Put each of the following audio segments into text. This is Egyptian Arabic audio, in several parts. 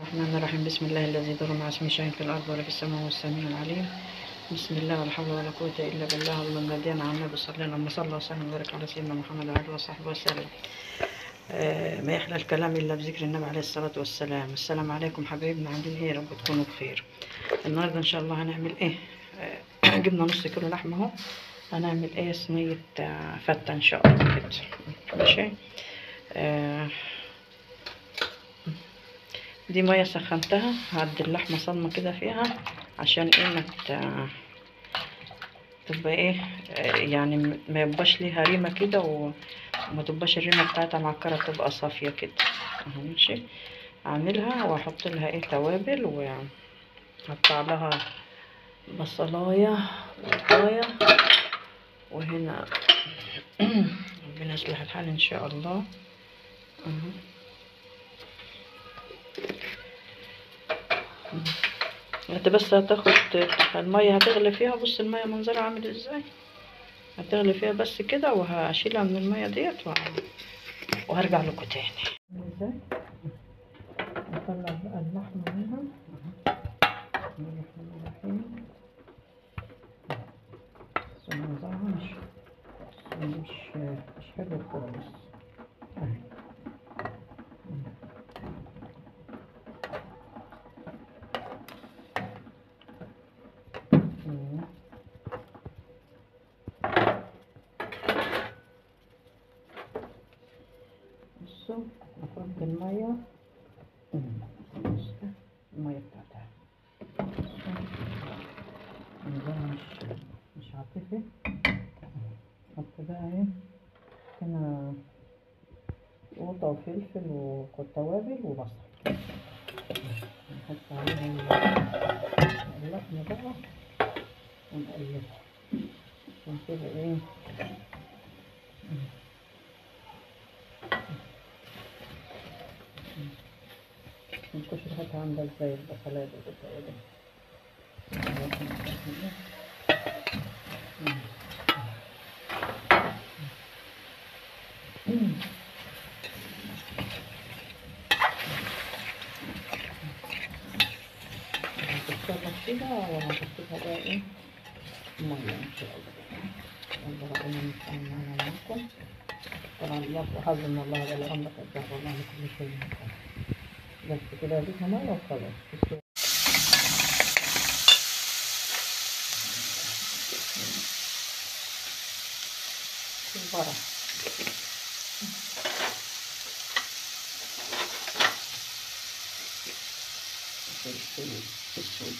الرحمن الرحيم بسم الله الذي ضر مع اسمه شيء في الأرض ولا في السماء والسميع العليم بسم الله ولا حول ولا قوة إلا بالله اللهم نادينا على النبي صلى الله عليه وسلم وسلم وبارك على سيدنا محمد وعلى آله وصحبه وسلم آه، ما يحلى الكلام إلا بذكر النبي عليه الصلاة والسلام السلام عليكم حبايبنا عاملين إيه يا رب تكونوا بخير النهاردة إن شاء الله هنعمل إيه آه، جبنا نص كيلو لحمة أهو هنعمل إيه صينية آه، فتة إن شاء الله كده ماشي آه، دي ميه سخنتها هدي اللحمه صدمه كده فيها عشان ايه ما ت- تبقى ايه آه، يعني م- ما يبقاش ليها ريمه كده و- وما تبقاش الريمه بتاعتها معكره تبقى صافيه كده اهو ماشي اعملها واحط لها ايه توابل وهقطع لها بصلايه وطايه وهنا ربنا يصلح الحال ان شاء الله اهو انت بس هتاخد المية هتغلي فيها بص المية منظرها عامل ازاي هتغلي فيها بس كده وهشيلها من المية ديت و- وهرجع لكم تاني ازاي نطلع بقى اللحمة منها بسم الله الرحمن الرحيم بس منظرها مش مش مش حلو خالص اهي مم. بصوا افضي المية مم. بص ده المية بتاعتها بصوا. منظرها مش مش عاطفي حط بقى ايه هنا قوطة وفلفل وتوابل وبصل نحط عليها اللحمة بقى ونقلبها عشان كده ايه مش ريحتها عاملة ازاي البصلاية دي بالتوابل هتتصرف كده وهحطها بقى ايه مية ان شاء الله الله ربنا يستعين معنا ومعكم طبعا الله وحظنا الله ولا أمرك الدهر والله كل شيء مكان بس كده اديتها مية وخلاص بس كزبرة فلفل اسود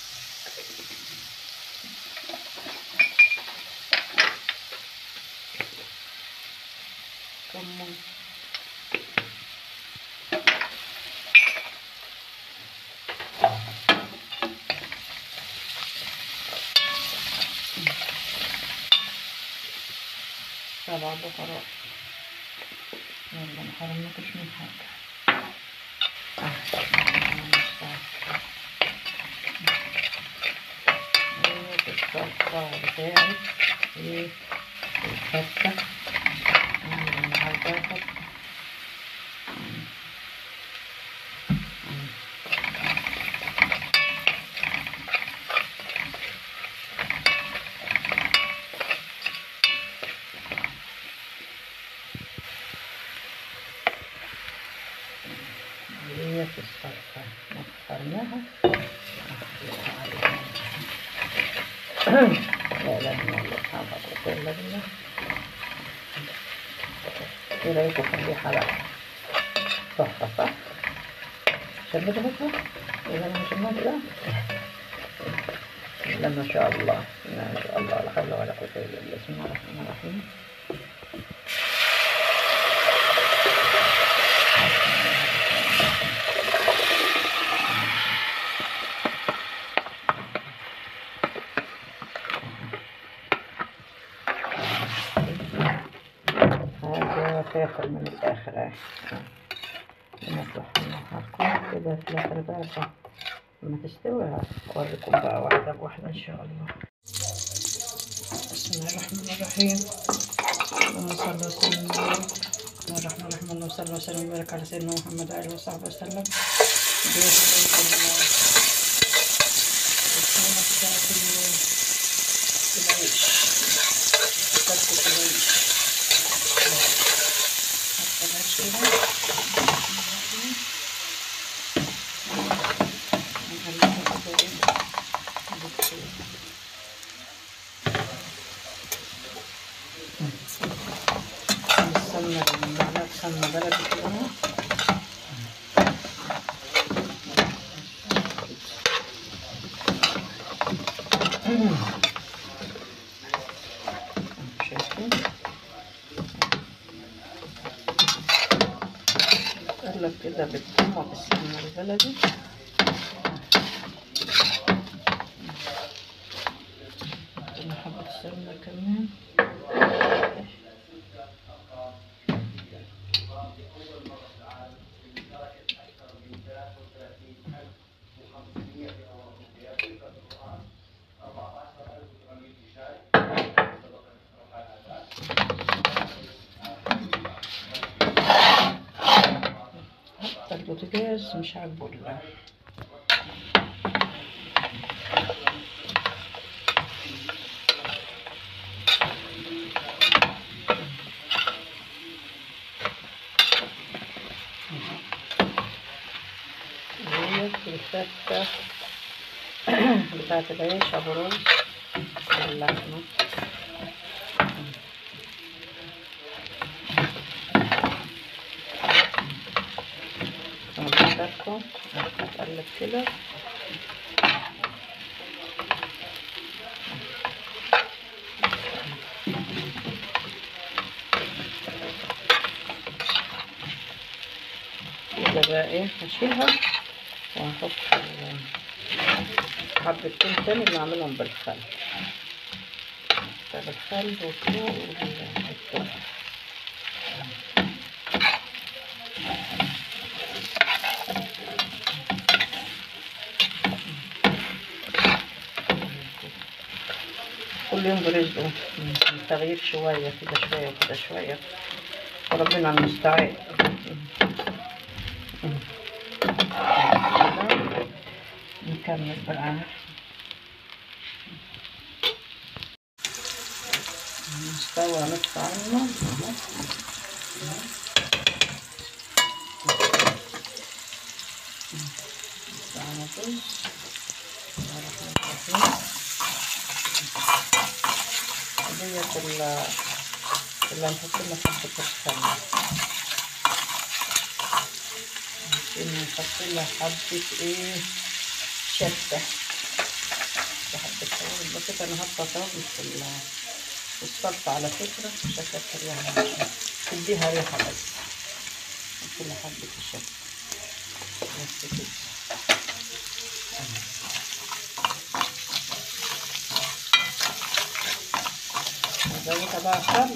كمون سبع بهارات يلا ما حرمناكش من حاجة آه، ايه الصلصة بتاعي ايه الفتة أعمل معاها فتة هي في الصلصة نختارناها لا لا لا لا حاضر قوة إلا بالله ايه رأيكم في الريحة بقى تحفة صح؟ شميتوا ريحتها؟ إذا أنا مش شميت كده لا ما شاء الله ما شاء الله لا حول ولا قوة إلا بالله بسم الله الرحمن الرحيم حاجة فاخر من الآخر اهي نطلع هنحطها كده في الآخر بقى عشان لما تستوي هوريكم بقى واحدة بواحدة إن شاء الله بسم الله الرحمن الرحيم اللهم صل وسلم وبارك بسم الله الرحمن الرحيم اللهم صل وسلم وبارك على سيدنا محمد وآله وصحبه وسلم دي شوية ال- الطعمة بتاعت ال- العيش فتة العيش حط العيش كده نقلبها كده ايه بالطول. السمنة معلقة سمنة بلدي كده شايفين قلب كده بالثوم وبالسمنة البلدي حطينا حبة سمنة كمان حتى البوتاجاز مش عاجبه ال- ديت الفتة بتاعت العيش أبو رز باللحمة بتاعتكم هتقلب كده كده بقى ايه هشيلها وهحط ال- حبتين تاني اللي اعملهم بالخل بالخل والثوم والثوم كل يوم برزقه من تغيير شوية كده شوية وكده شوية وربنا المستعان نكمل بقى مستوى نص عنه نص عنه رز ديت ال- اللي هنحط لها حبة السمنة ممكن نحط لها حبة ايه شطة حبة توابل بسيطة انا حاطة توابل في ال- في الصلصة على فكرة مش هكتر يعني عشان تديها ريحة بس نحط لها حبة الشطة بس كده نزودها بقى خل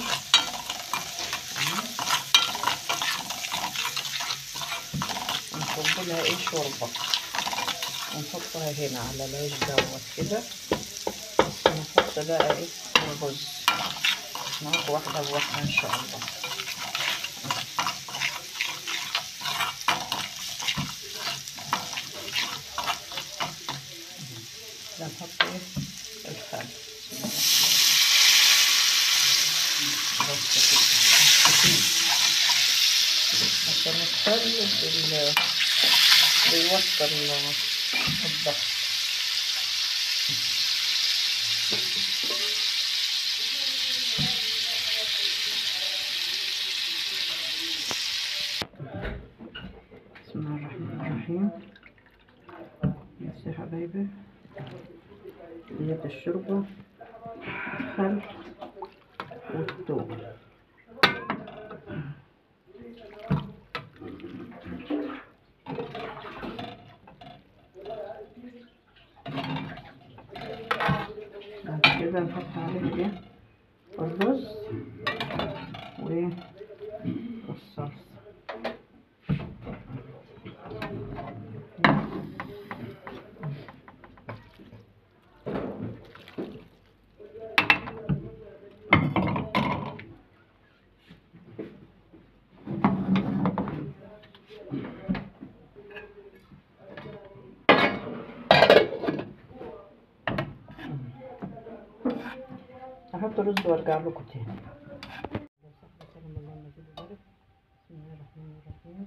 ونصب لها ايه شوربة ونحطها هنا على العيش دوت كده بس نحط بقى ايه الرز معاكم واحدة بواحدة ان شاء الله ده نحط ايه الخل بس كده عشان الخل بال- بيوصل الضغط بسم الله الرحمن الرحيم بس يا حبايبي ديت الشوربة الخل والثوم بعد كده نحط عليه ايه الرز و والصلصة رز وارجع لكم تاني سلام الله المزيد وبارك بسم الله الرحمن الرحيم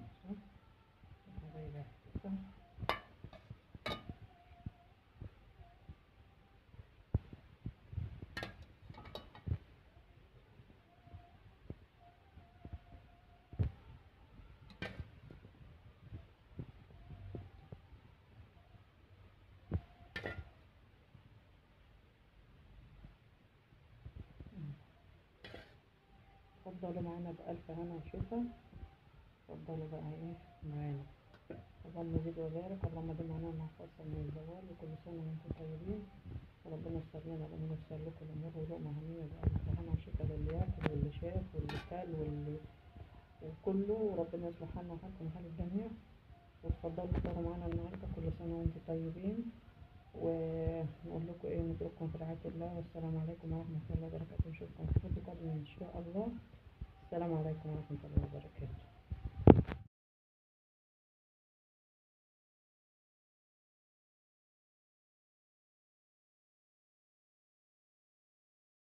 اتفضلوا معانا بألف هنا وشفا اتفضلوا بقى ايه معانا اللهم زد وبارك اللهم دم معانا مع فصل من الزوال وكل سنة وانتم طيبين وربنا يسر لنا ربنا يسر لكم الأمور ولقمة هنية بألف هنا وشفا للي ياكل واللي شاف واللي كل واللي وكله وربنا يصلح حالنا وحالكم وحال الجميع واتفضلوا افطروا معانا النهارده كل سنة وانتم طيبين ونقول لكم ايه نترككم في رعاية الله والسلام عليكم ورحمة الله وبركاته نشوفكم في فيديو قادم ان شاء الله السلام عليكم ورحمة الله وبركاته